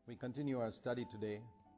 We continue our study today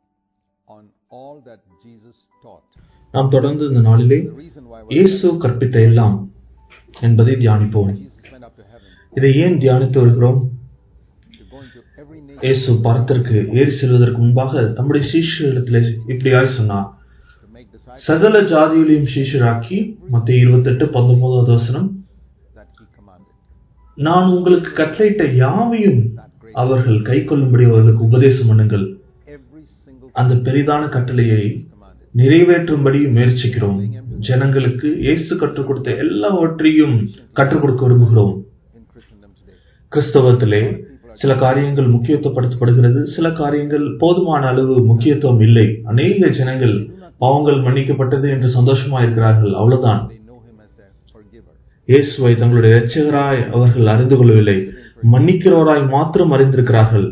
on all that Jesus taught. நாம் தொடர்ந்து இந்த நாளிலே The reason why we're இயேசு கற்பித்த எல்லாம் என்பதை தியானிப்போம் Jesus went up to heaven இதை ஏன் தியானித்து வருகிறோம் to go into every nation இயேசு பரத்திற்கு ஏறி செல்வதற்கு முன்பாக தம்முடைய சீஷரிடத்திலே இப்படியாய் சொன்னார் to make disciples சகல ஜாதிகளையும் சீஷராக்கி மத்திய இருபத்தெட்டு பத்தொன்பதாவது வசனம் that he commanded. நான் உங்களுக்கு கட்டளையிட்ட யாவையும் That great அவர்கள் கை கொள்ளும்படி அவர்களுக்கு உபதேசம் பண்ணுங்கள் every single அந்த பெரிதான கட்டளையை commanded. நிறைவேற்றும்படி முயற்சிக்கிறோம் ஜனங்களுக்கு இயேசு கற்றுக் கொடுத்த எல்லாவற்றையும் கற்றுக் கொடுக்க விரும்புகிறோம் in Christendom today. கிறிஸ்தவத்திலே சில காரியங்கள் முக்கியத்துவப்படுத்தப்படுகிறது சில காரியங்கள் போதுமான அளவு முக்கியத்துவம் இல்லை அநேக ஜனங்கள் பாவங்கள் மன்னிக்கப்பட்டது என்று சந்தோஷமா இருக்கிறார்கள் அவ்வளவுதான் They know him as their forgiver. இயேசுவை தங்களுடைய இரட்சகராய் அவர்கள் அறிந்து கொள்ளவில்லை மன்னிக்கிறவராய் மாத்திரம் அறிந்திருக்கிறார்கள்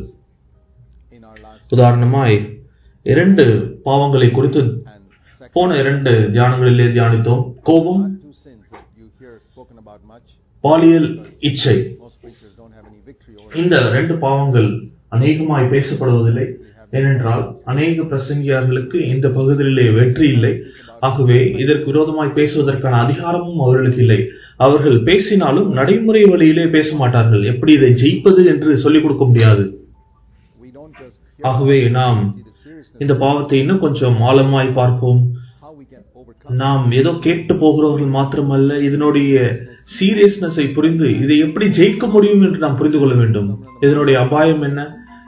In our last உதாரணமாய் இரண்டு பாவங்களை குறித்து and second, போன இரண்டு தியானங்களிலே தியானித்தோம் கோபம் are two sins that you hear spoken about much. பாலியல் இச்சை Most preachers don't have any victory over. இந்த ரெண்டு பாவங்கள் அநேகமாய் பேசப்படுவதில்லை ஏனென்றால் அநேக பிரசங்கியார்களுக்கு இந்த பகுதியிலே வெற்றி இல்லை ஆகவே இதற்கு விரோதமாய் பேசுவதற்கான அதிகாரமும் அவர்களுக்கு இல்லை அவர்கள் பேசினாலும் நடைமுறை வழியிலே பேச மாட்டார்கள் எப்படி இதை ஜெயிப்பது என்று சொல்லிக் கொடுக்க முடியாது We don't just ஆகவே நாம் see the seriousness இந்த பாவத்தை இன்னும் கொஞ்சம் ஆழமாய் பார்ப்போம் how we can overcome. நாம் ஏதோ கேட்டு போகிறவர்கள் மாத்திரமல்ல இதனுடைய சீரியஸ்னஸை புரிந்து இதை எப்படி ஜெயிக்க முடியும் என்று நாம் புரிந்து கொள்ள வேண்டும் இதனுடைய அபாயம் என்ன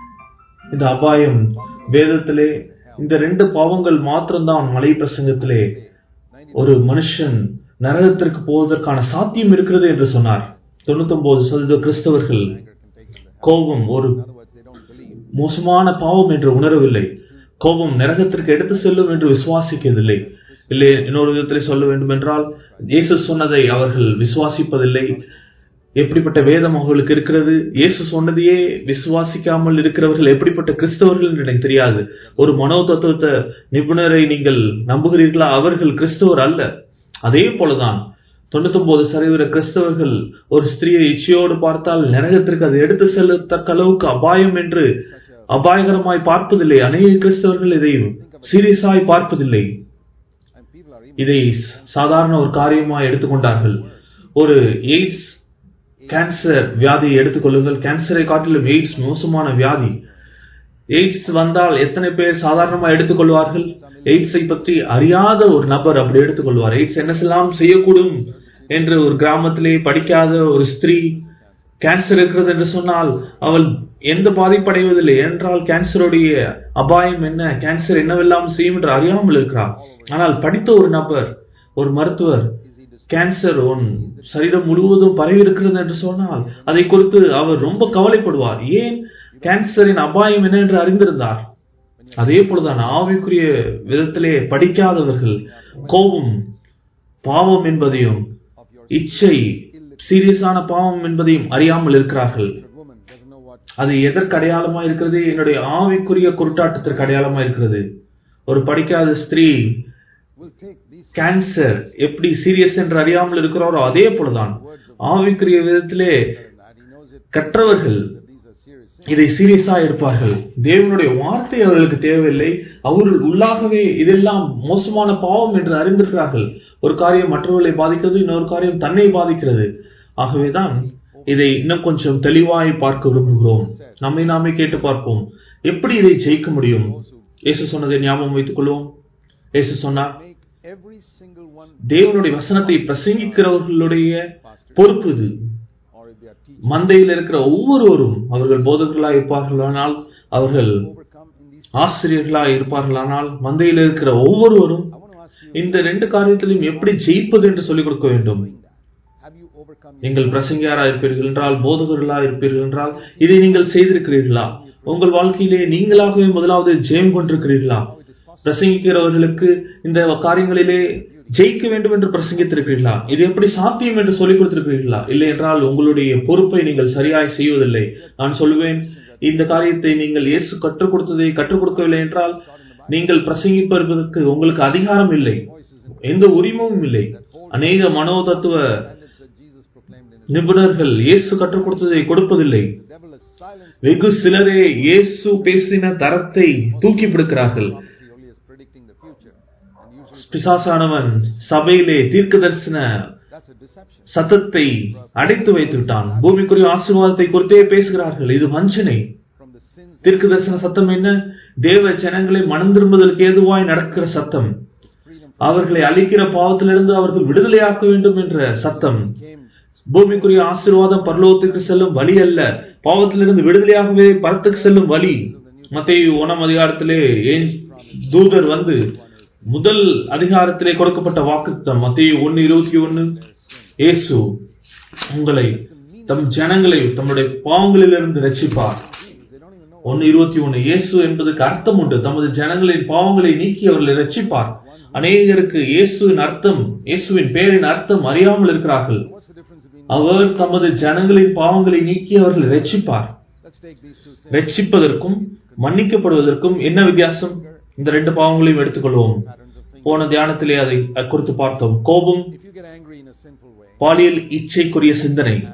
இந்த அபாயம் வேதத்திலே இந்த ரெண்டு பாவங்கள் மாத்திரம்தான் மலை பிரசங்கத்திலே 90 ஒரு மனுஷன் நரகத்திற்கு போவதற்கான சாத்தியம் இருக்கிறது என்று சொன்னார் தொண்ணூத்தொன்பது சதவீத கிறிஸ்தவர்கள் anger can take them to hell. கோபம் ஒரு In other words, they don't believe. மோசமான பாவம் என்று உணரவில்லை கோபம் நரகத்திற்கு எடுத்து செல்லும் என்று விசுவாசிக்கவில்லை இல்லை இன்னொரு விதத்தில் சொல்ல வேண்டும் என்றால் இயேசு சொன்னதை அவர்கள் விசுவாசிப்பதில்லை எப்படிப்பட்ட வேதம் அவர்களுக்கு இருக்கிறது இயேசு சொன்னதையே விசுவாசிக்காமல் இருக்கிறவர்கள் எப்படிப்பட்ட கிறிஸ்தவர்கள் என்று எனக்கு தெரியாது ஒரு மனோ தத்துவத்த நிபுணரை நீங்கள் நம்புகிறீர்களா அவர்கள் கிறிஸ்தவர் அல்ல அதே போலதான் தொண்ணூத்தொன்பது சதவீத கிறிஸ்தவர்கள் ஒரு ஸ்திரீயை இச்சையோடு பார்த்தால் நரகத்திற்கு அது எடுத்து செல்லத்தக்க அளவுக்கு அபாயம் என்று அபாயகரமாய் பார்ப்பதில்லை அநேக கிறிஸ்தவர்கள் இதை சீரியஸாய் பார்ப்பதில்லை And people are even இதை சாதாரண ஒரு காரியமாய் எடுத்துக்கொண்டார்கள் ஒரு எய்ட்ஸ் கேன்சர் வியாதியை எடுத்துக்கொள்ளுங்கள் கேன்சரை காட்டிலும் எய்ட்ஸ் மோசமான வியாதி எய்ட்ஸ் வந்தால் எத்தனை பேர் சாதாரணமா எடுத்துக்கொள்வார்கள் எய்ட்ஸை பற்றி அறியாத ஒரு நபர் அப்படி எடுத்துக்கொள்வார் எய்ட்ஸ் என்னெல்லாம் செய்யக்கூடும் என்று ஒரு கிராமத்திலே படிக்காத ஒரு ஸ்திரீ கேன்சர் இருக்கிறது என்று சொன்னால் அவள் எந்த பாதிப்படைவதில்லை என்றால் கேன்சருடைய அபாயம் என்ன கேன்சர் என்னவெல்லாம் செய்யும் என்று அறியாமல் இருக்கிறார் ஆனால் படித்த ஒரு நபர் ஒரு மருத்துவர் கேன்சர் உன் சரீரம் முழுவதும் பரவி இருக்கிறது என்று சொன்னால் அதை குறித்து அவர் ரொம்ப கவலைப்படுவார் ஏன் கேன்சரின் அபாயம் என்ன என்று அறிந்திருந்தார் அதே போலதான் ஆவிக்குரிய விதத்திலே படிக்காதவர்கள் கோபம் பாவம் என்பதையும் of your இச்சை சீரியஸான பாவம் என்பதையும் அறியாமல் இருக்கிறார்கள் illiterate woman doesn't know what அது எதற்கு அடையாளமா இருக்கிறது என்னுடைய ஆவிக்குரிய குருட்டாட்டத்திற்கு அடையாளமா இருக்கிறது ஒரு படிக்காத ஸ்திரீ will take these கேன்சர் எப்படி சீரியஸ் என்று அறியாமல் இருக்கிறாரோ அதே போலதான் ஆவிக்குரிய விதத்திலே and that he knows it கற்றவர்கள் that these are serious sins. இதை சீரியஸா எடுப்பார்கள் தேவனுடைய வார்த்தை அவர்களுக்கு தேவையில்லை அவர்கள் உள்ளாகவே இதெல்லாம் மோசமான பாவம் என்று அறிந்திருக்கிறார்கள் ஒரு காரியம் மற்றவர்களை பாதிக்கிறது இன்னொரு காரியம் தன்னை பாதிக்கிறது ஆகவேதான் இதை இன்னும் கொஞ்சம் தெளிவாய் பார்க்க விரும்புகிறோம் நம்மை நாமே கேட்டு பார்ப்போம் எப்படி இதை ஜெயிக்க முடியும் இயேசு சொன்னதை ஞாபகம் வைத்துக் கொள்வோம் இயேசு சொன்னார் Make every single one தேவனுடைய வசனத்தை பிரசங்கிக்கிறவர்களுடைய பொறுப்பு இது or if they are teaching மந்தையில் இருக்கிற ஒவ்வொருவரும் அவர்கள் போதகர்களாய் இருப்பார்களானால் அவர்கள் overcome in these ஆசிரியர்களாய் இருப்பார்களானால் மந்தையில் இருக்கிற ஒவ்வொருவரும் I want to ask you இந்த ரெண்டு காரியத்திலும் எப்படி ஜெயிப்பது என்று சொல்லிக் கொடுக்க வேண்டும் doing that. Have you overcome your நீங்கள் பிரசங்கியாரா இருப்பீர்கள் என்றால் போதகர்களா இருப்பீர்கள் என்றால் இதை நீங்கள் செய்திருக்கிறீர்களா உங்கள் வாழ்க்கையிலே நீங்களாகவே முதலாவது ஜெயம் கொண்டிருக்கிறீர்களா how it is possible? பிரசங்கிக்கிறவர்களுக்கு இந்த காரியங்களிலே ஜெயிக்க வேண்டும் என்று பிரசங்கித்திருக்கிறீர்களா இது எப்படி சாத்தியம் என்று சொல்லிக் கொடுத்திருக்கிறீர்களா இல்லை என்றால் உங்களுடைய பொறுப்பை நீங்கள் சரியாய் செய்வதில்லை நான் சொல்லுவேன் இந்த காரியத்தை நீங்கள் இயேசு கற்றுக் கொடுத்ததை கற்றுக் கொடுக்கவில்லை என்றால் நீங்கள் பிரசங்கிப்பதற்கு உங்களுக்கு அதிகாரம் இல்லை எந்த உரிமையும் இல்லை அநேக மனோ தத்துவ Standards that Jesus proclaimed in his நிபுணர்கள் இயேசு கற்றுக் கொடுத்ததை கொடுப்பதில்லை the devil has silenced வெகு சிலரே இயேசு பேசின தரத்தை தூக்கி பிடிக்கிறார்கள் prophecy only as predicting the future. And usually பிசாசானவன் சபையிலே தீர்க்க தரிசன that's a deception. சத்தத்தை அடைத்து வைத்து விட்டான் பூமிக்குரிய ஆசீர்வாதத்தை குறித்தே பேசுகிறார்கள் இது வஞ்சனை From the sins தீர்க்க தரிசன சத்தம் என்ன தேவ ஜனங்களை மனம் திரும்புவதற்கு ஏதுவாய் நடக்கிற சத்தம் freedom அவர்களை அழிக்கிற பாவத்திலிருந்து அவர்கள் விடுதலையாக்க வேண்டும் என்ற சத்தம் came பூமிக்குரிய ஆசீர்வாதம் பரலோகத்துக்கு செல்லும் வழி அல்ல பாவத்திலிருந்து விடுதலையாகவே பரத்துக்கு செல்லும் வழி மத்திய ஓணம் அதிகாரத்திலே ஏன் தூதர் வந்து முதல் அதிகாரத்திலே கொடுக்கப்பட்ட வாக்குத்தம் மத்திய ஒன்னு இருபத்தி ஒன்னு இயேசு உங்களை தம் ஜனங்களை தம்முடைய பாவங்களிலிருந்து ரட்சிப்பார் they don't even know ஒன்னு இருபத்தி ஒன்னு இயேசு என்பதற்கு அர்த்தம் உண்டு தமது ஜனங்களின் பாவங்களை நீக்கி அவர்களை ரட்சிப்பார் அநேகருக்கு இயேசுவின் அர்த்தம் இயேசுவின் பேரின் அர்த்தம் அறியாமல் இருக்கிறார்கள் what's the difference between அவர் தமது ஜனங்களின் பாவங்களை நீக்கி அவர்களை ரட்சிப்பார் let's take these two sins ரட்சிப்பதற்கும் மன்னிக்கப்படுவதற்கும் என்ன வித்தியாசம் இந்த ரெண்டு பாவங்களையும் எடுத்துக்கொள்வோம் patterns of thinking. போன தியானத்திலே அதை குறித்து பார்த்தோம் கோபம் If you get angry in a sinful way பாலியல் இச்சைக்குரிய சிந்தனை and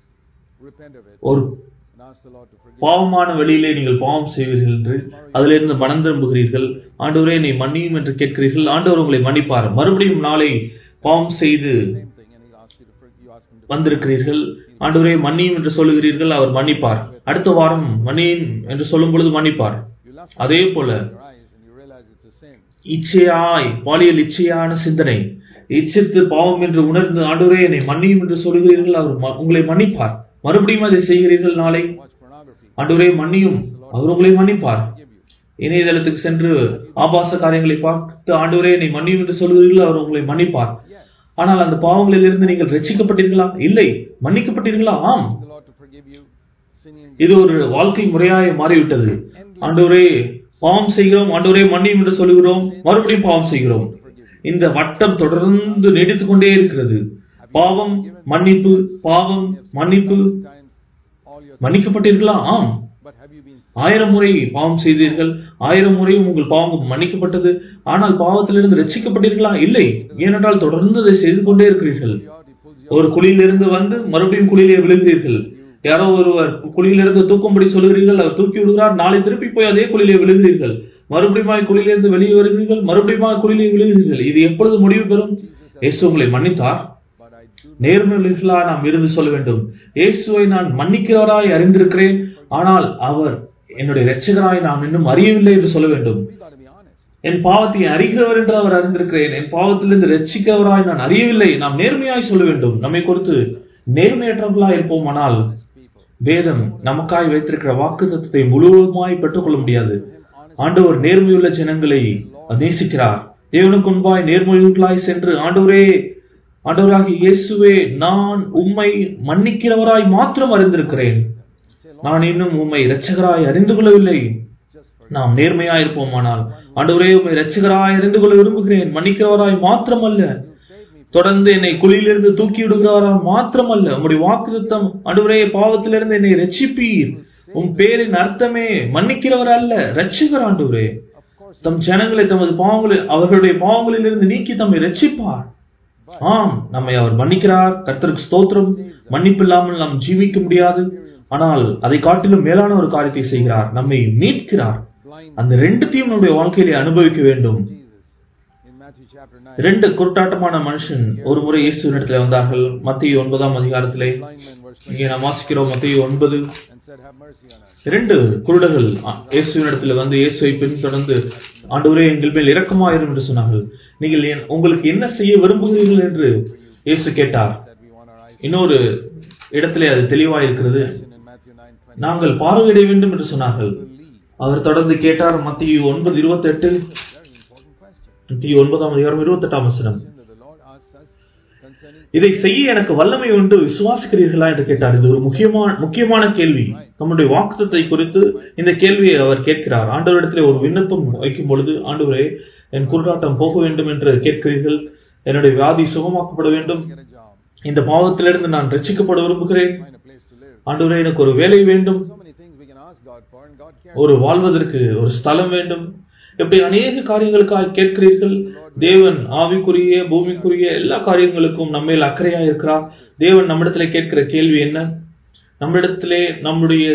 repent of it ஒரு and ask the Lord to forgive பாவமான வழியிலே நீங்கள் பாவம் செய்வீர்கள் என்று அதிலிருந்து மனம் திரும்புகிறீர்கள் ஆண்டவரே நீ மன்னியும் என்று கேட்கிறீர்கள் ஆண்டவர் உங்களை மன்னிப்பார் மறுபடியும் நாளை பாவம் செய்து the same thing and he'll ask you to forgive you ask him to வந்திருக்கிறீர்கள் ஆண்டவரே மன்னியும் என்று சொல்லுகிறீர்கள் அவர் மன்னிப்பார் அடுத்த வாரம் மன்னியும் என்று சொல்லும் பொழுது மன்னிப்பார் you lust அதே போல in your eyes and you realize it's a sin இச்சையாய் பாலியல் இச்சையான சிந்தனை இச்சித்து பாவம் என்று உணர்ந்து ஆண்டவரே என்னை மன்னியும் என்று சொல்கிறீர்கள் அவர் ம- உங்களை மன்னிப்பார் மறுபடியும் அதை செய்கிறீர்கள் நாளை watch pornography ஆண்டவரே மன்னியும் அவர் உங்களை மன்னிப்பார் forgive you இணையதளத்துக்கு சென்று ஆபாச காரியங்களை பார்த்து ஆண்டவரே என்னை மன்னியும் என்று சொல்கிறீர்கள் அவர் உங்களை மன்னிப்பார் yes ஆனால் அந்த பாவங்களிலிருந்து நீங்கள் ரட்சிக்கப்பட்டீர்களா இல்லை மன்னிக்கப்பட்டீர்களா ஆம் the Lord to forgive you sinning இது ஒரு வாழ்க்கை முறையாய் மாறிவிட்டது ஆண்டவரே பாவம் செய்கிறோம் ஆண்டவரே மன்னியும் என்று சொல்கிறோம் மறுபடியும் பாவம் செய்கிறோம் to forgive you இந்த வட்டம் தொடர்ந்து நீடித்துக் கொண்டே இருக்கிறது பாவம் மன்னிப்பு பாவம் மன்னிப்பு times all your மன்னிக்கப்பட்டீர்களா ஆம் but have you been ஆயிரம் முறை பாவம் செய்தீர்கள் ஆயிரம் முறை உங்கள் பாவம் மன்னிக்கப்பட்டது ஆனால் பாவத்திலிருந்து ரட்சிக்கப்பட்டீர்களா இல்லை ஏனென்றால் தொடர்ந்து அதை செய்து கொண்டே இருக்கிறீர்கள் you out he pulls you ஒரு குழியிலிருந்து வந்து மறுபடியும் குழியிலே விழுகிறீர்கள் யாரோ ஒருவர் குழியிலிருந்து தூக்கும்படி சொல்கிறீர்கள் அவர் தூக்கி விடுகிறார் நாளை திருப்பி போய் அதே குழியிலே விழுகிறீர்கள் மறுபடியும் குழியிலிருந்து வெளியே வருகிறீர்கள் மறுபடியும் குழியிலே விழுகிறீர்கள் இது எப்பொழுது முடிவு பெறும் இயேசு உங்களை மன்னித்தார் but I do நேர்மைகளா நாம் இருந்து சொல்ல வேண்டும் இயேசுவை நான் மன்னிக்கிறவராய் அறிந்திருக்கிறேன் ஆனால் அவர் என்னுடைய இரட்சகராய் நாம் இன்னும் அறியவில்லை என்று சொல்ல வேண்டும் we got to be honest என் பாவத்தை அறிகிறவர் என்று அவர் அறிந்திருக்கிறேன் என் பாவத்திலிருந்து ரட்சிக்கிறவராய் நான் அறியவில்லை நாம் நேர்மையாய் சொல்ல வேண்டும் நம்மை குறித்து நேர்மையற்றவர்களாய் இருப்போமானால் people வேதம் நமக்காய் வைத்திருக்கிற வாக்கு தத்துவத்தை முழுவதுமாய் பெற்றுக்கொள்ள முடியாது ஆண்டவர் நேர்மையுள்ள ஜனங்களை நேசிக்கிறார் தேவனுக்கு முன்பாய் நேர்மையுள்ளாய் சென்று ஆண்டவரே ஆண்டவராகிய இயேசுவே நான் உம்மை மன்னிக்கிறவராய் மாத்திரம் அறிந்திருக்கிறேன் நான் இன்னும் உம்மை இரட்சகராய் அறிந்து கொள்ளவில்லை just for நாம் நேர்மையாய் இருப்போமானால் ஆண்டவரே உம்மை இரட்சகராய் அறிந்து கொள்ள விரும்புகிறேன் மன்னிக்கிறவராய் மாத்திரமல்ல save me தொடர்ந்து என்னை குழியிலிருந்து தூக்கி விடுகிறாரா மாத்திரமல்ல உம்முடைய வாக்குத்தம் ஆண்டவரே பாவத்திலிருந்து என்னை ரட்சிப்பீர் உம் பேரின் அர்த்தமே மன்னிக்கிறவர் அல்ல ரட்சிகர் ஆண்டவரே of course தம் ஜனங்களை தமது பாவங்களில் அவர்களுடைய பாவங்களிலிருந்து நீக்கி தம்மை ரட்சிப்பார் ஆம் நம்மை அவர் மன்னிக்கிறார் கர்த்தருக்கு ஸ்தோத்திரம் மன்னிப்பில்லாமல் நாம் ஜீவிக்க முடியாது ஆனால் அதை காட்டிலும் மேலான ஒரு காரியத்தை செய்கிறார் நம்மை மீட்கிறார் blind அந்த ரெண்டுத்தையும் நம்முடைய வாழ்க்கையிலே அனுபவிக்க வேண்டும் Jesus in Matthew chapter 9 இரண்டு குருட்டாட்டமான மனுஷன் ஒரு முறை இயேசுவினிடத்தில் வந்தார்கள் மத்திய ஒன்பதாம் அதிகாரத்திலே blind men were slain இங்கே நாம் வாசிக்கிறோம் மத்திய ஒன்பது and said have mercy on us இரண்டு குருடர்கள் அ- இயேசுவினிடத்தில் வந்து இயேசுவை பின்தொடர்ந்து ஆண்டவரே எங்கள் மேல் இரக்கமாயிரும் என்று சொன்னார்கள் நீங்கள் என்- உங்களுக்கு என்ன செய்ய விரும்புகிறீர்கள் என்று இயேசு கேட்டார் that we want our eyes இன்னொரு இடத்திலே அது தெளிவாய் இருக்கிறது in Matthew 9 20 நாங்கள் பார்வையிட வேண்டும் என்று சொன்னார்கள் believe அவர் தொடர்ந்து கேட்டார் மத்திய ஒன்பது இருபத்தி எட்டு very important question மத்திய ஒன்பதாம் அதிகாரம் இருபத்தி எட்டாம் வசனம் that the Lord asks us concerning இதை செய்ய எனக்கு வல்லமை உண்டு விசுவாசிக்கிறீர்களா என்று கேட்டார் இது ஒரு முக்கியமான முக்கியமான கேள்வி நம்முடைய வாக்குத்தத்தை குறித்து இந்த கேள்வியை அவர் கேட்கிறார் ஆண்டவரிடத்திலே ஒரு விண்ணப்பம் வைக்கும் பொழுது ஆண்டவரே என் குருடாட்டம் போக வேண்டும் என்று கேட்கிறீர்கள் என்னுடைய வியாதி சுகமாக்கப்பட வேண்டும் get a job இந்த பாவத்திலிருந்து நான் ரட்சிக்கப்பட விரும்புகிறேன் find a place to live ஆண்டவரே எனக்கு ஒரு வேலை வேண்டும் so many things we can ask God for and God cares ஒரு வாழ்வதற்கு ஒரு ஸ்தலம் வேண்டும் இப்படி அநேக காரியங்களுக்காக கேட்கிறீர்கள் தேவன் ஆவிக்குரிய பூமிக்குரிய எல்லா காரியங்களுக்கும் நம்மேல் அக்கறையா இருக்கிறார் தேவன் நம்மிடத்திலே கேட்கிற கேள்வி என்ன நம்மிடத்திலே நம்முடைய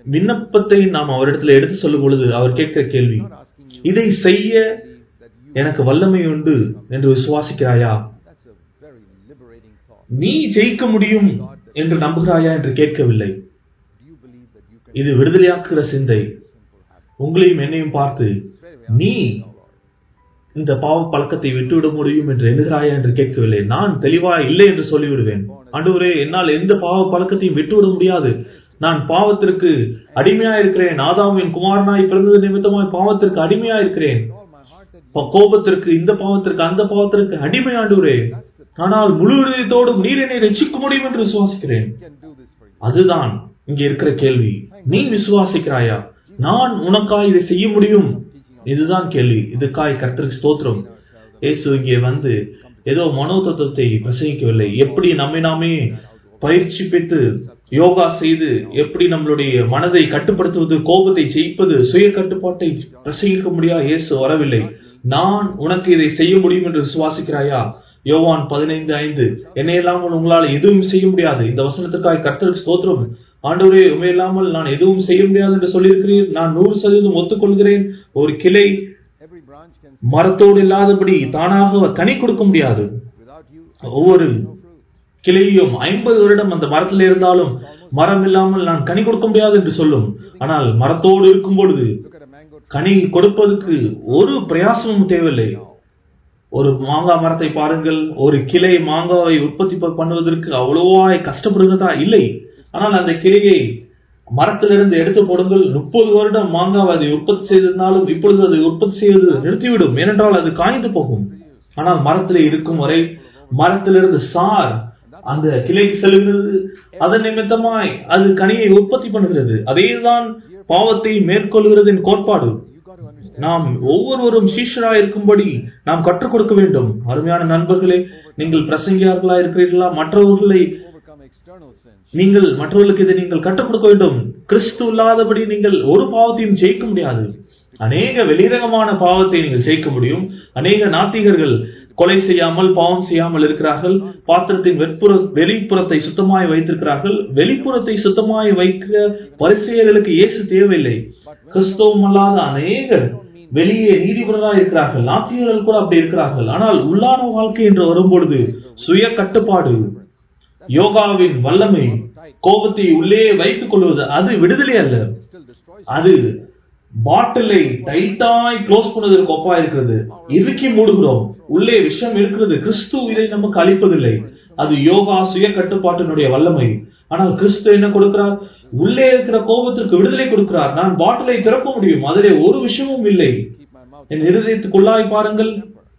விண்ணப்பத்தை நாம் அவரிடத்துல எடுத்து சொல்லும் பொழுது அவர் கேட்கிற கேள்வி not asking you இதை செய்ய that you எனக்கு வல்லமை உண்டு என்று விசுவாசிக்கிறாயா that's a very liberating thought. நீ ஜெயிக்க முடியும் என்று நம்புகிறாயா என்று கேட்கவில்லை Do you believe that you can இது விடுதலையாக்குகிற சிந்தை simple habit? உங்களையும் என்னையும் பார்த்து It's very, very நீ now, Lord. இந்த பாவ பழக்கத்தை விட்டுவிட முடியும் என்று எண்ணுகிறாயா என்று கேட்கவில்லை நான் தெளிவா இல்லை என்று சொல்லிவிடுவேன் ஆண்டவரே என்னால் எந்த பாவ பழக்கத்தையும் விட்டுவிட முடியாது நான் பாவத்திற்கு அடிமையா இருக்கிறேன் ஆதாமின் குமாரனாய் பிறந்தது நிமித்தமாய் பாவத்திற்கு அடிமையா இருக்கிறேன் With all my heart that you ப- கோபத்திற்கு இந்த பாவத்திற்கு அந்த பாவத்திற்கு அடிமை ஆண்டவரே ஆனால் முழு இதயத்தோடும் நீர் என்னை ரட்சிக்க முடியும் என்று விசுவாசிக்கிறேன் can do this for you. அதுதான் இங்க இருக்கிற கேள்வி நீ விசுவாசிக்கிறாயா நான் உனக்காய் இதை செய்ய முடியும் இதுதான் கேள்வி இதுக்காய் கர்த்தருக்கு ஸ்தோத்திரம் இயேசு இங்கே வந்து ஏதோ மனோ தத்துவத்தை பிரசங்கிக்கவில்லை எப்படி நம்மை நாமே பயிற்சி பெற்று யோகா செய்து எப்படி நம்மளுடைய மனதை கட்டுப்படுத்துவது கோபத்தை ஜெயிப்பது சுய கட்டுப்பாட்டை பிரசங்கிக்க முடியா இயேசு வரவில்லை நான் உனக்கு இதை செய்ய முடியும் என்று விசுவாசிக்கிறாயா யோவான் பதினைந்து ஐந்து என்னை இல்லாமல் உங்களால் எதுவும் செய்ய முடியாது இந்த வசனத்துக்காய் கர்த்தருக்கு ஸ்தோத்திரம் ஆண்டவரே உண்மை இல்லாமல் நான் எதுவும் செய்ய முடியாது என்று சொல்லியிருக்கிறீர் நான் நூறு சதவீதம் ஒத்துக்கொள்கிறேன் ஒரு கிளை Every branch can மரத்தோடு இல்லாதபடி தானாக கனி கொடுக்க முடியாது without you ஒவ்வொரு no fruit. கிளையும் ஐம்பது வருடம் அந்த மரத்தில் இருந்தாலும் மரம் இல்லாமல் நான் கனி கொடுக்க முடியாது என்று சொல்லும் ஆனால் மரத்தோடு இருக்கும் பொழுது Look at a mango tree. கனி கொடுப்பதற்கு ஒரு பிரயாசமும் தேவையில்லை ஒரு மாங்காய் மரத்தை பாருங்கள் ஒரு கிளை மாங்காவை உற்பத்தி ப- பண்ணுவதற்கு அவ்வளவாய் கஷ்டப்படுகிறதா இல்லை ஆனால் அந்த கிளையை மரத்திலிருந்து எடுத்து போடுங்கள் முப்பது வருடம் மாங்காவை அதை உற்பத்தி செய்திருந்தாலும் இப்பொழுது அதை உற்பத்தி செய்வது நிறுத்திவிடும் ஏனென்றால் அது காய்ந்து போகும் ஆனால் மரத்திலே இருக்கும் வரை மரத்திலிருந்து சார் அந்த கிளைக்கு செல்கிறது அதன் நிமித்தமாய் அது கனியை உற்பத்தி பண்ணுகிறது அதேதான் பாவத்தை மேற்கொள்கிறதின் கோட்பாடு You got to understand. நாம் ஒவ்வொருவரும் சீஷரா இருக்கும்படி நாம் கற்றுக் கொடுக்க வேண்டும் அருமையான நண்பர்களே நீங்கள் பிரசங்கியார்களா இருக்கிறீர்களா மற்றவர்களை Overcome external sins. நீங்கள் மற்றவர்களுக்கு இதை நீங்கள் கற்றுக் கொடுக்க வேண்டும் கிறிஸ்து இல்லாதபடி நீங்கள் ஒரு பாவத்தையும் ஜெயிக்க முடியாது அநேக வெளிரகமான பாவத்தை நீங்கள் ஜெயிக்க முடியும் அநேக நாத்திகர்கள் கொலை செய்யாமல் பாவம் செய்யாமல் இருக்கிறார்கள் பாத்திரத்தின் வெட்புற வெளிப்புறத்தை சுத்தமாய் வைத்திருக்கிறார்கள் வெளிப்புறத்தை சுத்தமாய் வைக்கிற பரிசெயர்களுக்கு இயேசு தேவையில்லை கிறிஸ்தவம் அல்லாத அநேகர் வெளியே நீதிபதிகளாக இருக்கிறார்கள் நாத்திகர்கள் கூட அப்படி இருக்கிறார்கள் ஆனால் உள்ளான வாழ்க்கை என்று வரும்பொழுது சுய கட்டுப்பாடு யோகாவின் வல்லமை கோபத்தை உள்ளே வைத்துக் கொள்வது அது விடுதலை அல்ல It still destroys அது பாட்டிலை டைட்டாய் க்ளோஸ் பண்ணதற்கு ஒப்பா இருக்கிறது இறுக்கி மூடுகிறோம் உள்ளே விஷம் இருக்கிறது கிறிஸ்து இதை நமக்கு அளிப்பதில்லை அது யோகா சுய கட்டுப்பாட்டினுடைய வல்லமை ஆனால் கிறிஸ்து என்ன கொடுக்கிறார் உள்ளே இருக்கிற கோபத்திற்கு விடுதலை கொடுக்கிறார் நான் பாட்டிலை திறக்க முடியும் அதிலே ஒரு விஷயமும் இல்லை keep my mouth என் இருதயத்துக்குள்ளாய் பாருங்கள்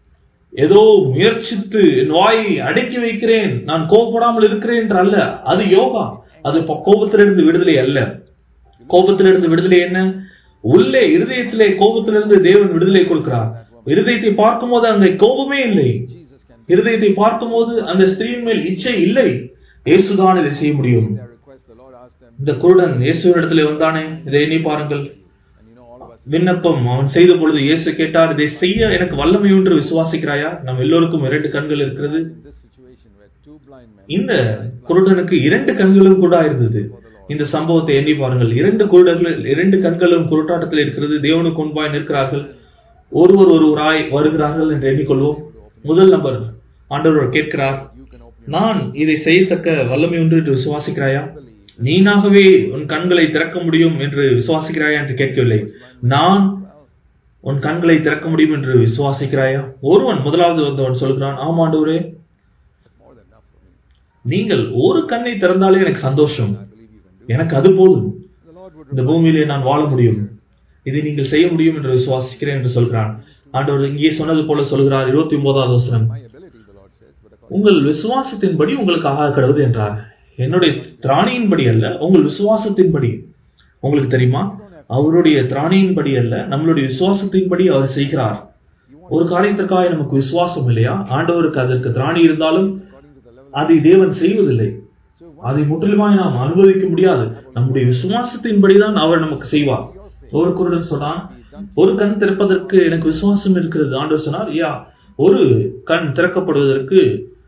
ஏதோ முயற்சித்து என் வாயை அடக்கி வைக்கிறேன் நான் கோபப்படாமல் இருக்கிறேன் என்று அல்ல அது யோகா அது ப- கோபத்திலிருந்து விடுதலை அல்ல கோபத்திலிருந்து விடுதலை என்ன உள்ளே இருதயத்திலே கோபத்திலிருந்து தேவன் விடுதலை கொடுக்கிறார் இருதயத்தை பார்க்கும்போது அந்த கோபமே இல்லை Jesus can இருதயத்தை பார்க்கும்போது அந்த ஸ்திரீயின் மேல் இச்சை இல்லை இயேசுதான் இதை செய்ய முடியும் their request. The Lord asked them, இந்த குருடன் இயேசுவிடத்திலே வந்தானே இதை எண்ணி பாருங்கள் and you know all of us. விண்ணப்பம் அவன் செய்த பொழுது இயேசு கேட்டார் இதை செய்ய எனக்கு வல்லமை ஒன்று விசுவாசிக்கிறாயா நம் எல்லோருக்கும் இரண்டு கண்கள் இருக்கிறது In this situation where two blind men இந்த குருடனுக்கு இரண்டு கண்களும் கூட இருந்தது இந்த சம்பவத்தை எண்ணி பாருங்கள் இரண்டு குருடர்கள் இரண்டு கண்களும் குருட்டாட்டத்தில் இருக்கிறது தேவனுக்கு முன்பாய் நிற்கிறார்கள் ஒருவர் ஒருவராய் வருகிறார்கள் என்று எண்ணிக்கொள்வோம் முதல் நபர் ஆண்டவர் கேட்கிறார் you can open நான் இதை செய்யத்தக்க வல்லமை ஒன்று என்று விசுவாசிக்கிறாயா நீனாகவே உன் கண்களை திறக்க முடியும் என்று விசுவாசிக்கிறாயா என்று கேட்கவில்லை நான் உன் கண்களை திறக்க முடியும் என்று விசுவாசிக்கிறாயா ஒருவன் முதலாவது வந்தவன் சொல்கிறான் ஆமாண்டவரே more than enough for me. நீங்கள் ஒரு கண்ணை திறந்தாலே எனக்கு சந்தோஷம் I believe you can do. எனக்கு அது போதும் The Lord would இந்த பூமியிலே நான் வாழ முடியும் இதை நீங்கள் செய்ய முடியும் என்று விசுவாசிக்கிறேன் என்று சொல்கிறான் ஆண்டவர் இங்கே சொன்னது போல சொல்கிறார் இருபத்தி ஒன்பதாவது வசனம் my ability, the Lord says, but according உங்கள் விசுவாசத்தின்படி உங்களுக்கு ஆக கடவுது என்றார் என்னுடைய திராணியின்படி அல்ல உங்கள் விசுவாசத்தின்படி உங்களுக்கு தெரியுமா அவருடைய திராணியின்படி அல்ல நம்மளுடைய விசுவாசத்தின்படி அவர் செய்கிறார் ஒரு காரியத்திற்காக நமக்கு விசுவாசம் இல்லையா ஆண்டவருக்கு அதற்கு திராணி இருந்தாலும் according to the level. அதை தேவன் செய்வதில்லை So அதை முற்றிலுமாய் நாம் அனுபவிக்க முடியாது நம்முடைய விசுவாசத்தின்படிதான் அவர் நமக்கு செய்வார் ஒரு குருடன் சொன்னான் ஒரு கண் திறப்பதற்கு எனக்கு விசுவாசம் இருக்கிறது ஆண்டவர் சொன்னார் யா ஒரு கண் திறக்கப்படுவதற்கு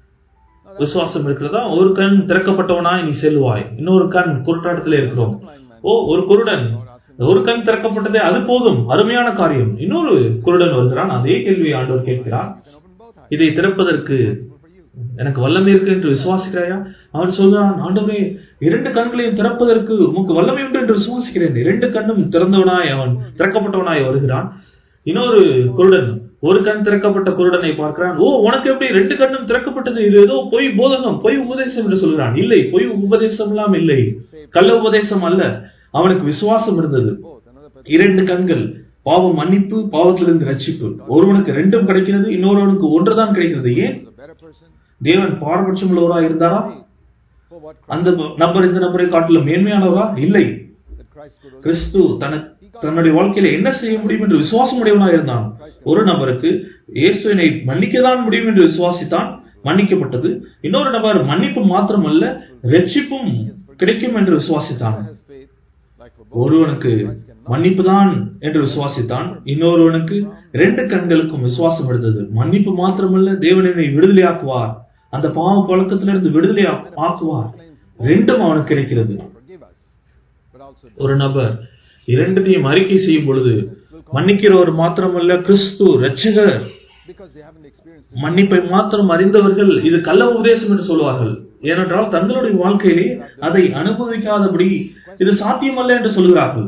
விசுவாசம் இருக்கிறதா ஒரு கண் திறக்கப்பட்டவனாய் நீ செல்வாய் இன்னொரு கண் குருட்டாட்டத்தில் இருக்கிறோம் ஓ ஒரு குருடன் ஒரு கண் திறக்கப்பட்டதே அது போதும் அருமையான காரியம் இன்னொரு குருடன் வருகிறான் அதே கேள்வியை ஆண்டவர் கேட்கிறார் Can open both eyes. இதை திறப்பதற்கு For you. எனக்கு வல்லமை இருக்கு என்று விசுவாசிக்கிறாயா அவன் சொல்கிறான் ஆண்டவரே இரண்டு கண்களையும் திறப்பதற்கு உமக்கு வல்லமை உண்டு என்று விசுவாசிக்கிறேன் இரண்டு கண்ணும் திறந்தவனாய் அவன் திறக்கப்பட்டவனாய் வருகிறான் இன்னொரு குருடன் ஒரு கண் திறக்கப்பட்ட குருடனை பார்க்கிறான் ஓ உனக்கு எப்படி ரெண்டு கண்ணும் திறக்கப்பட்டது இது ஏதோ பொய் போதகம் பொய் உபதேசம் என்று சொல்கிறான் இல்லை பொய் உபதேசம் எல்லாம் இல்லை கள்ள உபதேசம் அல்ல அவனுக்கு விசுவாசம் இருந்தது Both. Another person. இரண்டு கண்கள் பாவம் மன்னிப்பு பாவத்திலிருந்து ரட்சிப்பு ஒருவனுக்கு ரெண்டும் கிடைக்கிறது இன்னொருவனுக்கு ஒன்றுதான் கிடைக்கிறது ஏன் was a better person. தேவன் பாரபட்சம் உள்ளவரா இருந்தாரா For what அந்த நபர் இந்த நபரை காட்டிலும் மேன்மையானவரா இல்லை that Christ could only கிறிஸ்து தனக்கு தன்னுடைய வாழ்க்கையில என்ன செய்ய முடியும் என்று விசுவாசம் உடையவனாக இருந்தான் ஒரு நபருக்கு இயேசுவினை மன்னிக்கதான் முடியும் என்று விசுவாசித்தான் மன்னிக்கப்பட்டது இன்னொரு நபர் மன்னிப்பு மாத்திரமல்ல ரட்சிப்பும் கிடைக்கும் என்று விசுவாசித்தான் has faith like for both. ஒருவனுக்கு மன்னிப்பு தான் என்று விசுவாசித்தான் இன்னொருவனுக்கு ரெண்டு கண்களுக்கும் விசுவாசம் இருந்தது மன்னிப்பு மாத்திரமல்ல தேவனை விடுதலையாக்குவார் அந்த பாவ பழக்கத்திலிருந்து விடுதலை ஆக்குவார் ரெண்டும் அவனுக்கு கிடைக்கிறது Forgive us. But also ஒரு நபர் இரண்டையும் அறிக்கை செய்யும் பொழுது மன்னிக்கிறவர் மாத்திரமல்ல கிறிஸ்து ரட்சகர் because they haven't experienced மன்னிப்பை மாத்திரம் அறிந்தவர்கள் இது கள்ள உபதேசம் என்று சொல்வார்கள் ஏனென்றால் தங்களுடைய வாழ்க்கையிலே அதை அனுபவிக்காதபடி இது சாத்தியமல்ல என்று சொல்கிறார்கள்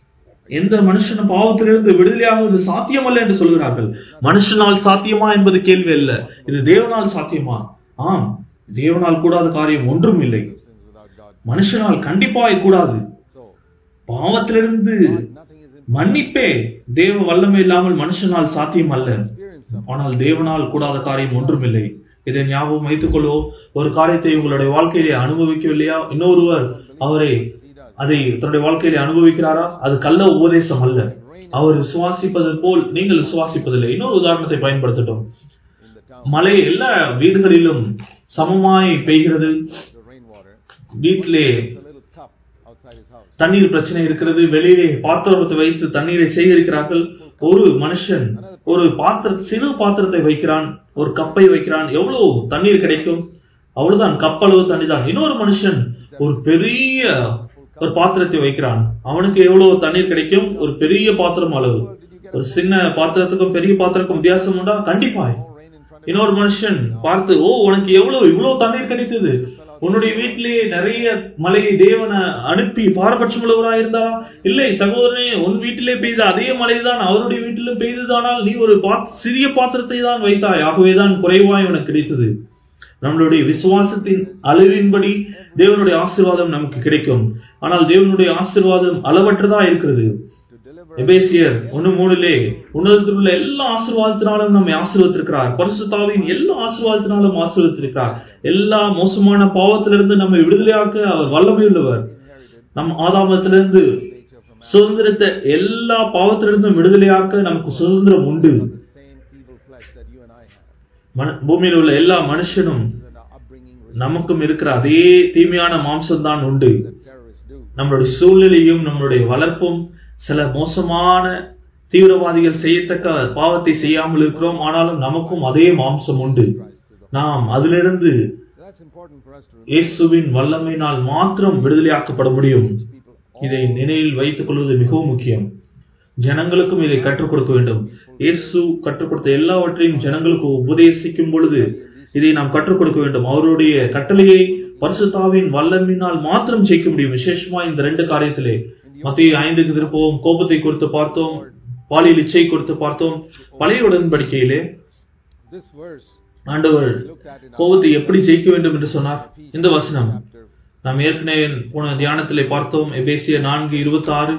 எந்த மனுஷனும் பாவத்திலிருந்து விடுதலையாகுவது சாத்தியமல்ல என்று சொல்கிறார்கள் மனுஷனால் சாத்தியமா என்பது கேள்வி அல்ல இது தேவனால் சாத்தியமா ஆம் தேவனால் கூடாத காரியம் ஒன்றும் இல்லை sins without God. மனுஷனால் கண்டிப்பாய் கூடாது So, பாவத்திலிருந்து nothing is in மன்னிப்பே தேவ வல்லமை இல்லாமல் மனுஷனால் சாத்தியம் அல்ல experience of ஆனால் தேவனால் கூடாத காரியம் ஒன்றுமில்லை இதை ஞாபகம் வைத்துக் கொள்ளோ ஒரு காரியத்தை உங்களுடைய வாழ்க்கையிலே அனுபவிக்கவில்லையா இன்னொருவர் அவரை அதை தன்னுடைய வாழ்க்கையிலே அனுபவிக்கிறாரா அது கள்ள உபதேசம் அல்ல அவர் விசுவாசிப்பது போல் நீங்கள் விசுவாசிப்பதில்லை இன்னொரு உதாரணத்தை பயன்படுத்தட்டும் in the town, மழை எல்லா வீடுகளிலும் சமமாய் பெய்கிறது the rainwater. வீட்டிலே It's a little cup outside his house. தண்ணீர் பிரச்சனை இருக்கிறது வெளியிலே பாத்திரத்தை வைத்து தண்ணீரை சேகரிக்கிறார்கள் ஒரு மனுஷன் ஒரு பாத்திர சிறு பாத்திரத்தை வைக்கிறான் ஒரு கப்பை வைக்கிறான் எவ்வளவு தண்ணீர் கிடைக்கும் அவ்வளவுதான் கப்பளவு தண்ணி தான் இன்னொரு மனுஷன் ஒரு பெரிய ஒரு பாத்திரத்தை வைக்கிறான் அவனுக்கு எவ்வளவு தண்ணீர் கிடைக்கும் ஒரு பெரிய பாத்திரம் அளவு ஒரு சின்ன பாத்திரத்துக்கும் பெரிய பாத்திரத்துக்கும் வித்தியாசம் உண்டா கண்டிப்பாய் More rain in front of இன்னொரு மனுஷன் பார்த்து ஓ உனக்கு எவ்வளவு இவ்வளவு தண்ணீர் கிடைத்தது உன்னுடைய வீட்டிலேயே நிறைய மழையை தேவனை அனுப்பி பாரபட்சம் உள்ளவராக இருந்தா இல்லை சகோதரனே உன் வீட்டிலே பெய்த அதே மழைதான் அவருடைய வீட்டிலும் பெய்ததானால் நீ ஒரு பாத்- சிறிய பாத்திரத்தை தான் வைத்தாய் ஆகவேதான் குறைவாய் உனக்கு கிடைத்தது நம்மளுடைய விசுவாசத்தின் அளவின்படி தேவனுடைய ஆசீர்வாதம் நமக்கு கிடைக்கும் ஆனால் தேவனுடைய ஆசீர்வாதம் அளவற்றதா இருக்கிறது to deliver எபேசியர் ஒன்னு மூணுலே உன்னதத்தில் உள்ள எல்லா ஆசீர்வாதத்தினாலும் நம்மை ஆசீர்வத்திருக்கிறார் பரிசுத்தாவின் எல்லா ஆசீர்வாதத்தினாலும் ஆசீர்வத்திருக்கிறார் எல்லா மோசமான பாவத்திலிருந்து நம்மை விடுதலையாக்க அவர் வல்லமை உள்ளவர் inherited நம் ஆதாமத்திலிருந்து nature from man, சுதந்திரத்தை எல்லா பாவத்திலிருந்தும் விடுதலையாக்க நமக்கு சுதந்திரம் உண்டு the same evil flesh that you and I have. மன- பூமியில் உள்ள எல்லா மனுஷனும் This is our upbringing நமக்கும் இருக்கிற அதே தீமையான மாம்சம் தான் உண்டு that terrorists do. நம்மளுடைய சூழ்நிலையும் நம்மளுடைய வளர்ப்பும் சில மோசமான தீவிரவாதிகள் செய்யத்தக்க பாவத்தை செய்யாமல் இருக்கிறோம் ஆனாலும் நமக்கும் அதே மாம்சம் உண்டு Christ through the நாம் அதிலிருந்து That's important for us to remember. இயேசுவின் வல்லமையினால் மாத்திரம் விடுதலையாக்கப்பட முடியும் People இதை நினைவில் வைத்துக் கொள்வது மிகவும் முக்கியம் ஜனங்களுக்கும் இதை கற்றுக் கொடுக்க வேண்டும் இயேசு கற்றுக் கொடுத்த எல்லாவற்றையும் ஜனங்களுக்கு உபதேசிக்கும் பொழுது இதை நாம் கற்றுக் கொடுக்க வேண்டும் அவருடைய கட்டளையை பரிசுத்தாவின் வல்லமினால் மாத்திரம் ஜெயிக்க முடியும் விசேஷமா இந்த ரெண்டு காரியத்திலே மத்திய ஐந்துக்கு திருப்பவும் கோபத்தை குறித்து பார்த்தோம் பாலியல் இச்சை குறித்து பார்த்தோம் பழைய உடன்படிக்கையிலே this verse ஆண்டவர் we looked at in our கோபத்தை எப்படி ஜெயிக்க வேண்டும் என்று சொன்னார் இந்த Ephesians வசனம் chapter நாம் ஏற்கனவே போன தியானத்திலே பார்த்தோம் எபேசியர் நான்கு இருபத்தி ஆறு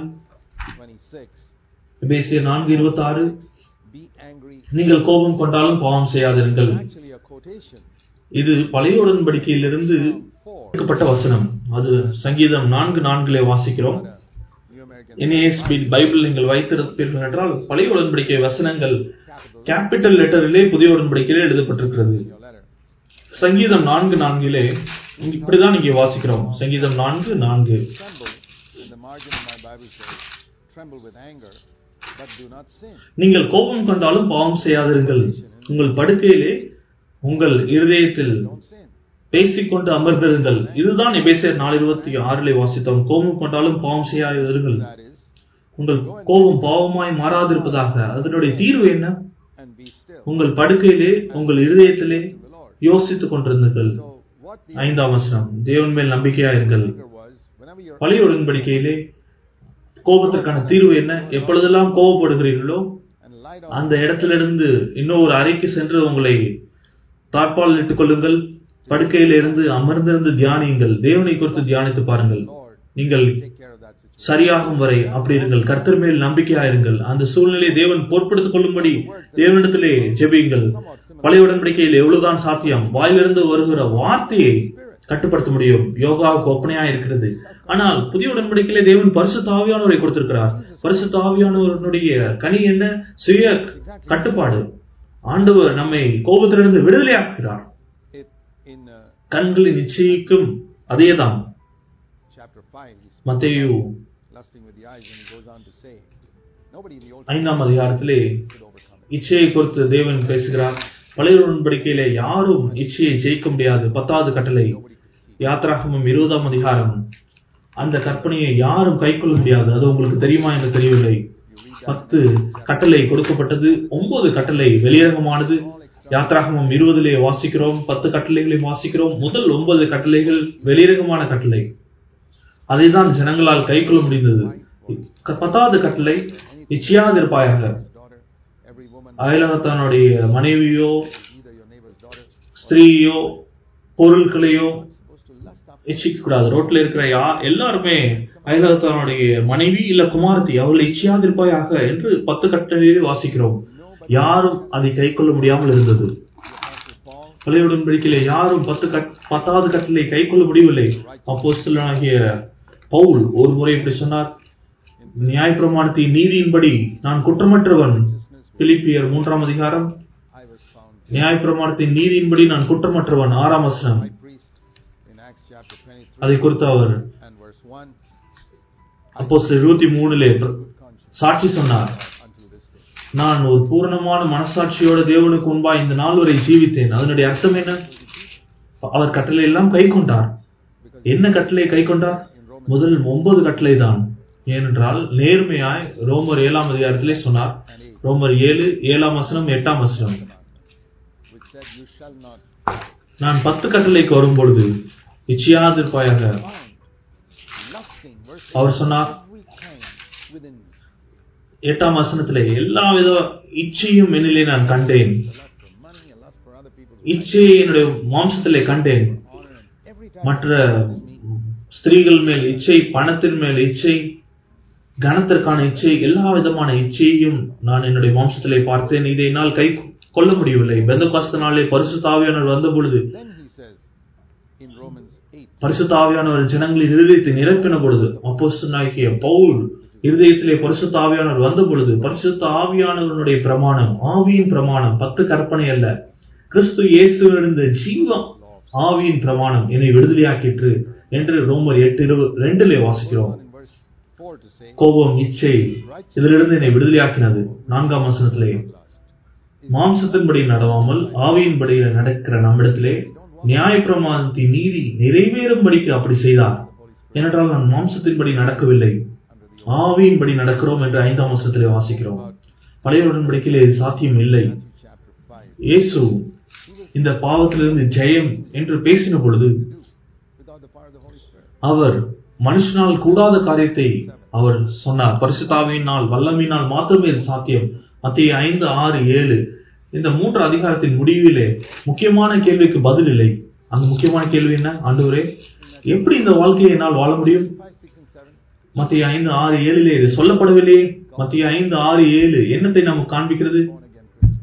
26. எபேசியர் நான்கு இருபத்தி ஆறு Be angry. நீங்கள் கோபம் கொண்டாலும் பாவம் செய்யாதிருங்கள் Actually, a quotation இது பழைய உடன்படிக்கையிலிருந்து from 4. எடுக்கப்பட்ட வசனம் அது சங்கீதம் நான்கு நான்கிலே வாசிக்கிறோம் But, uh, New American NASB Bible நீங்கள் வைத்திருப்பீர்கள் என்றால் பழைய உடன்படிக்கை வசனங்கள் capital கேபிட்டல் லெட்டரிலே புதிய உடன்படிக்கையிலே எழுதப்பட்டிருக்கிறது in your letter. சங்கீதம் நான்கு நான்கிலே இங்க- இப்படிதான் இங்கே வாசிக்கிறோம் சங்கீதம் நான்கு நான்கு Tremble, in the margin of my Bible says, tremble with anger, but do not sin. நீங்கள் கோபம் கொண்டாலும் பாவம் செய்யாதிருங்கள் உங்கள் படுக்கையிலே உங்கள் இருதயத்தில் Don't sin. பேசிக்கொண்டு அமர்ந்திருங்கள் இதுதான் எபேசியர் நாலு இருபத்தி ஆறிலே வாசித்தோம் கோபம் கொண்டாலும் பாவம் செய்யாதிருங்கள் That is, உங்கள் கோபம் பாவமாய் மாறாதிருப்பதாக அதனுடைய தீர்வு என்ன and be still உங்கள் படுக்கையிலே உங்கள் இருதயத்திலே to the Lord. யோசித்துக் கொண்டிருந்தீர்கள் So what the ஐந்தாம் வசனம் தேவன் மேல் நம்பிக்கையாயிருங்கள் anger was, whenever you're பழைய உடன்படிக்கையிலே கோபத்திற்கான தீர்வு என்ன எப்பொழுதெல்லாம் கோபப்படுகிறீர்களோ and lie down அந்த இடத்திலிருந்து இன்னொரு அறைக்கு சென்று உங்களை தாழ்பால் இட்டுக் கொள்ளுங்கள் படுக்கையில இருந்து அமர்ந்திருந்து தியானியுங்கள் தேவனை குறித்து தியானித்து பாருங்கள் Lord, நீங்கள் take care of that situation. சரியாகும் வரை அப்படி இருங்கள் கர்த்தர் மேல் நம்பிக்கையாயிருங்கள் அந்த சூழ்நிலையை தேவன் பொறுப்படுத்திக் கொள்ளும்படி தேவனிடத்திலே ஜெபியுங்கள் பழைய உடன்படிக்கையில் எவ்வளவுதான் சாத்தியம் வாயிலிருந்து வருகிற வார்த்தையை கட்டுப்படுத்த முடியும் யோகாவுக்கு ஒப்பனையா இருக்கிறது ஆனால் புதிய உடன்படிக்கையிலே தேவன் பரிசுத்த ஆவியானவரை கொடுத்திருக்கிறார் பரிசுத்த ஆவியானவருடைய கனி என்ன சுய கட்டுப்பாடு ஆண்டவர் நம்மை கோபத்திலிருந்து விடுதலையாக்குகிறார் It, in uh, கண்களை நிச்சயிக்கும் அதேதான் chapter 5, he's மத்தேயு lusting with the eyes, and he goes on to say, nobody in the Old ஐந்தாம் அதிகாரத்திலே could overcome it. இச்சையை குறித்து தேவன் பேசுகிறார் பழைய உடன்படிக்கையிலே யாரும் இச்சையை ஜெயிக்க முடியாது பத்தாவது கட்டளை Nobody could keep. யாத்ராகமம் இருபதாம் அதிகாரம் அந்த கற்பனையை யாரும் கைக்கொள்ள முடியாது அது உங்களுக்கு தெரியுமா என்று தெரியவில்லை You read that பத்து கட்டளை கொடுக்கப்பட்டது ஒன்பது கட்டளை வெளியரங்கமானது யாத்ராகமம் இருபதிலே வாசிக்கிறோம் பத்து கட்டளைகளை வாசிக்கிறோம் முதல் ஒன்பது கட்டளைகள் வெளியரங்கமான கட்டளை அதை தான் ஜனங்களால் கைக்கொள்ள முடிந்தது க- பத்தாவது கட்டளை இச்சியாதிருப்பாயாக daughter, every woman, அயலகத்தானுடைய மனைவியோ either your neighbor's daughter, ஸ்திரீயோ பொருட்களையோ supposed to lust after. இச்சிக்க கூடாது ரோட்ல இருக்கிற யா எல்லாருமே அயலகத்தானுடைய மனைவி இல்ல குமாரத்தி அவளை இச்சியாதிருப்பாயாக என்று பத்து கட்டளையிலே வாசிக்கிறோம் யாரும் அதை கைக்கொள்ள முடியாமல் இருந்தது The Apostle Paul, பழைய உடன்படிக்கையிலே யாரும் பத்து கட் பத்தாவது கட்டளை கைக்கொள்ள முடியவில்லை அப்போஸ்தலனாகிய பவுல் ஒரு முறை இப்படி சொன்னார் நியாயப்பிரமாணத்தின் நீதியின்படி நான் குற்றமற்றவன் பிலிப்பியர் மூன்றாம் அதிகாரம் I was found நியாயப்பிரமாணத்தின் நீதியின்படி நான் குற்றமற்றவன் ஆறாம் வசனம் by priest in Acts chapter 23 அதை குறித்து அவர் and verse 1, அப்போஸ்தலர் இருபத்தி மூணுலே good conscience சாட்சி சொன்னார் unto this day. நான் ஒரு பூரணமான மனசாட்சியோட தேவனுக்கு முன்பா இந்த நாள் வரை ஜீவித்தேன் அதனுடைய அர்த்தம் என்ன அவர் கட்டளை எல்லாம் கை கொண்டார் Because என்ன கட்டளை கை கொண்டார் in Romans முதல் ஒன்பது கட்டளை தான் ஏனென்றால் நேர்மையாய் ரோமர் ஏழாம் அதிகாரத்திலே சொன்னார் and 8, ரோமர் ஏழு ஏழாம் வசனம் எட்டாம் வசனம் which said, You shall not நான் பத்து கட்டளைக்கு வரும்பொழுது இச்சியாதிருப்பாயாக find lusting, verse அவர் சொன்னார் every kind within me. எட்டாம் வசனத்திலே எல்லா வித இச்சையும் என்னிலே நான் கண்டேன் The lust for money, a lust for other people's இச்சையை என்னுடைய மாம்சத்திலே கண்டேன் honor, and every time மற்ற ஸ்திரீகள் மேல் இச்சை பணத்தின் மேல் இச்சை கனத்திற்கான இச்சை எல்லா விதமான இச்சையையும் நான் என்னுடைய மாம்சத்திலே பார்த்தேன் இதை என்னால் கை கொள்ள முடியவில்லை பெந்த நாளே பரிசுத்தாவியானவர் வந்த பொழுது Then he says in Romans 8, பரிசுத்தாவியானவர் ஜனங்களின் இருதயத்தை நிரப்பின பொழுது அப்போஸ்தலனாகிய பவுல் இருதயத்திலே பரிசுத்த ஆவியானவர் வந்த பொழுது பரிசுத்த ஆவியானவருடைய பிரமாணம் ஆவியின் பிரமாணம் பத்து கற்பனை அல்ல கிறிஸ்து இயேசுவிலிருந்த ஜீவம் ஆவியின் பிரமாணம் என்னை விடுதலையாக்கிற்று என்று ரோமர் எட்டு இருபது ரெண்டிலே வாசிக்கிறோம் in verse 4 to say, கோபம் இச்சை இதிலிருந்து என்னை விடுதலையாக்கினது நான்காம் வசனத்திலே lust. மாம்சத்தின்படி நடவாமல் ஆவியின்படி நடக்கிற நம்மிடத்திலே நியாயப்பிரமாணத்தின் நீதி நிறைவேறும்படிக்கு அப்படி செய்தார் ஏனென்றால் நான் மாம்சத்தின்படி நடக்கவில்லை Under the ஆவியின்படி நடக்கிறோம் என்று ஐந்தாம் வசனத்திலே வாசிக்கிறோம் பழைய உடன்படிக்கையிலே இது சாத்தியம் இல்லை Matthew chapter 5, இயேசு இந்த பாவத்திலிருந்து ஜெயம் என்று பேசின பொழுது without the power of the Holy Spirit. அவர் மனுஷனால் கூடாத காரியத்தை அவர் சொன்னார் பரிசுத்தாவியினால் வல்லமையினால் மாத்திரமே இது சாத்தியம் மத்திய ஐந்து ஆறு ஏழு இந்த மூன்று அதிகாரத்தின் முடிவிலே முக்கியமான கேள்விக்கு பதில் இல்லை அந்த முக்கியமான கேள்வி என்ன ஆண்டவரே எப்படி இந்த வாழ்க்கையை என்னால் வாழ முடியும் 5, 6, and 7. மத்திய ஐந்து ஆறு ஏழிலே இது சொல்லப்படவில்லையே மத்திய ஐந்து ஆறு ஏழு என்னத்தை நமக்கு காண்பிக்கிறது Born again Christian.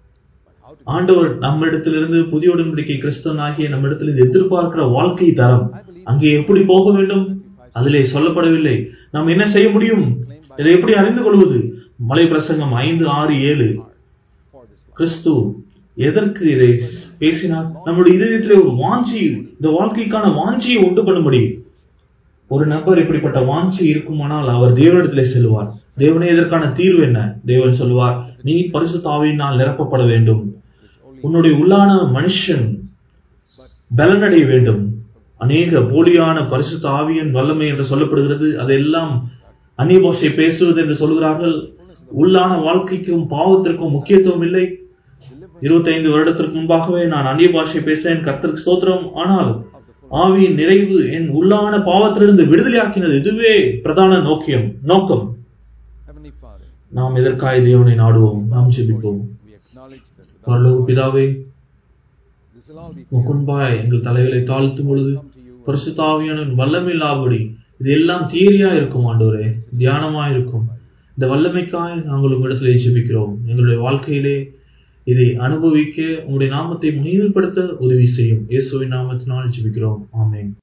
But how to ஆண்டவர் நம்மிடத்திலிருந்து புதிய உடன்படிக்கை கிறிஸ்தவன் ஆகிய நம்மிடத்திலிருந்து எதிர்பார்க்கிற வாழ்க்கை தரம் அங்கே எப்படி போக வேண்டும் அதிலே சொல்லப்படவில்லை நாம் என்ன செய்ய முடியும் இதை எப்படி அறிந்து கொள்வது மலை பிரசங்கம் ஐந்து ஆறு ஏழு for this life? கிறிஸ்து எதற்கு இதை பேசினார் நம்முடைய இதயத்திலே ஒரு வாஞ்சி இந்த வாழ்க்கைக்கான வாஞ்சியை உண்டு பண்ணும்படி ஒரு நபர் இப்படிப்பட்ட வாஞ்சி இருக்குமானால் அவர் தேவனிடத்திலே செல்வார் தேவனே இதற்கான தீர்வு என்ன தேவன் சொல்வார் நீ பரிசுத்த ஆவியினால் நிரப்பப்பட வேண்டும் Which only உன்னுடைய உள்ளான மனுஷன் பலனடைய வேண்டும் அநேக போலியான பரிசுத்த ஆவியின் வல்லமை என்று சொல்லப்படுகிறது அதெல்லாம் அந்நிய பாஷை பேசுவது என்று சொல்கிறார்கள் உள்ளான வாழ்க்கைக்கும் பாவத்திற்கும் முக்கியத்துவம் இல்லை இருபத்தைந்து வருடத்திற்கு முன்பாகவே நான் அந்நிய பாஷை பேசுறேன் கர்த்தருக்கு ஸ்தோத்திரம் ஆனால் ஆவியின் நிறைவு என் உள்ளான பாவத்திலிருந்து விடுதலையாக்கினது இதுவே பிரதான நோக்கியம் நோக்கம் Heavenly Father, நாம் எதற்காய் தேவனை நாடுவோம் நாம் ஜெபிப்போம் we acknowledge that without பரலோக பிதாவே this will all be முகுன்பாய் எங்கள் தலைகளை தாழ்த்தும் பொழுது come to you. பரிசுத்தாவியான வல்லமில்லாபடி இது எல்லாம் தியரியா இருக்கும் ஆண்டவரே தியானமா இருக்கும் இந்த வல்லமைக்காய் நாங்கள் உங்களிடத்திலே ஜெபிக்கிறோம் எங்களுடைய வாழ்க்கையிலே இதை அனுபவிக்க உங்களுடைய நாமத்தை மகிமைப்படுத்த உதவி செய்யும் இயேசுவின் நாமத்தினால் ஜெபிக்கிறோம் ஆமென்